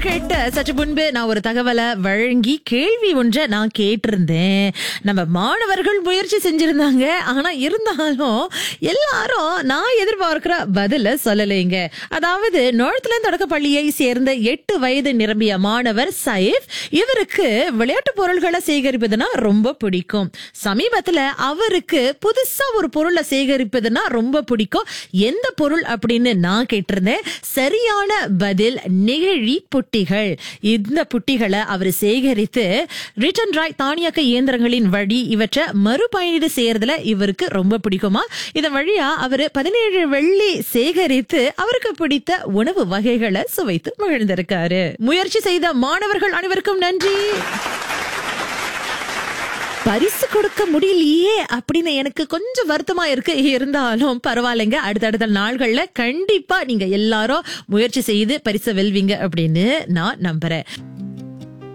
நேயர்கள்ட்ட சற்று முன்பு நான் ஒரு தகவலை வழங்கி கேள்வி ஒன்றை நான் கேட்டிருந்தேன் நம்ம மாணவர்கள் முயற்சி செஞ்சிருந்தாங்க ஆனா இருந்தாலும் எல்லாரும் நான் எதிர்பார்க்கிற பதில சொல்லலைங்க அதாவது நோழத்துல தொடக்க பள்ளியை சேர்ந்த எட்டு வயது நிரம்பிய மாணவர் சைஃப் இவருக்கு விளையாட்டு பொருள்களை சேகரிப்பதுனா ரொம்ப பிடிக்கும் சமீபத்துல அவருக்கு புதுசா ஒரு பொருளை சேகரிப்பதுனா ரொம்ப பிடிக்கும் எந்த பொருள் அப்படின்னு நான் கேட்டிருந்தேன் சரியான பதில் நெகிழி புட்டிகள் இந்த புட்டிகளை அவர் சேகரித்து ரிட்டன் ராய் தானியக்க இயந்திரங்களின் வழி இவற்றை மறுபயணீடு செய்யறதுல இவருக்கு ரொம்ப பிடிக்குமா இதன் வழியா அவரு பதினேழு வெள்ளி சேகரித்து அவருக்கு பிடித்த உணவு வகைகளை சுவைத்து மகிழ்ந்திருக்காரு முயற்சி செய்த மாணவர்கள் அனைவருக்கும் நன்றி பரிசு கொடுக்க முடியலையே அப்படின்னு எனக்கு கொஞ்சம் வருத்தமா இருக்கு இருந்தாலும் பரவாயில்லைங்க அடுத்தடுத்த நாள்கள்ல கண்டிப்பா நீங்க எல்லாரும் முயற்சி செய்து பரிசு வெல்வீங்க அப்படின்னு நான் நம்புறேன்